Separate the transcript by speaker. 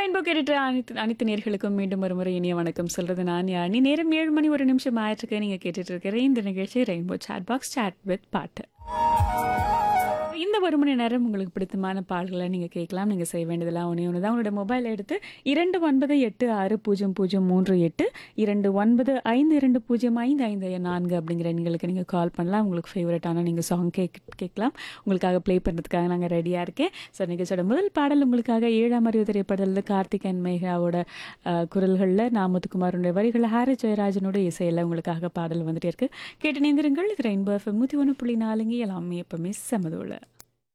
Speaker 1: rainbow கேட்டுட்டு அனைத்து அனைத்து நேர்களுக்கும் மீண்டும் ஒரு முறை இனிய வணக்கம் சொல்றது நான் யானி நேரம் ஏழு மணி ஒரு நிமிஷம் ஆயிட்டிருக்கு நீங்க கேட்டுட்டு இருக்கிற இந்த நிகழ்ச்சி rainbow chat box chat with பாட்டு இந்த ஒரு மணி நேரம் உங்களுக்கு பிடித்தமான பாடல்களை நீங்கள் கேட்கலாம் நீங்கள் செய்ய வேண்டியதெல்லாம் ஒன்றே ஒன்று தான் உங்களோட மொபைல் எடுத்து இரண்டு ஒன்பது எட்டு ஆறு பூஜ்ஜியம் பூஜ்ஜியம் மூன்று எட்டு இரண்டு ஒன்பது ஐந்து இரண்டு பூஜ்ஜியம் ஐந்து ஐந்து நான்கு அப்படிங்கிற எண்களுக்கு நீங்கள் கால் பண்ணலாம் உங்களுக்கு ஃபேவரட்டான நீங்கள் சாங் கேக் கேட்கலாம் உங்களுக்காக ப்ளே பண்ணுறதுக்காக நாங்கள் ரெடியாக இருக்கேன் ஸோ நிகழ்ச்சியோட முதல் பாடல் உங்களுக்காக ஏழாம் அறிவு திரைப்படத்தில் கார்த்திக் அண்ட் மேகாவோட குரல்களில் நாமத்துக்குமாரோட வரிகளில் ஹாரி ஜெயராஜனோட இசையில் உங்களுக்காக பாடல் வந்துட்டே இருக்கு கேட்டு நேந்திரங்கள் இது ரெயின்போ எஃப்எம் நூற்றி ஒன்று புள்ளி நாலுங்க எல்லாமே எப்பவுமே செமதோல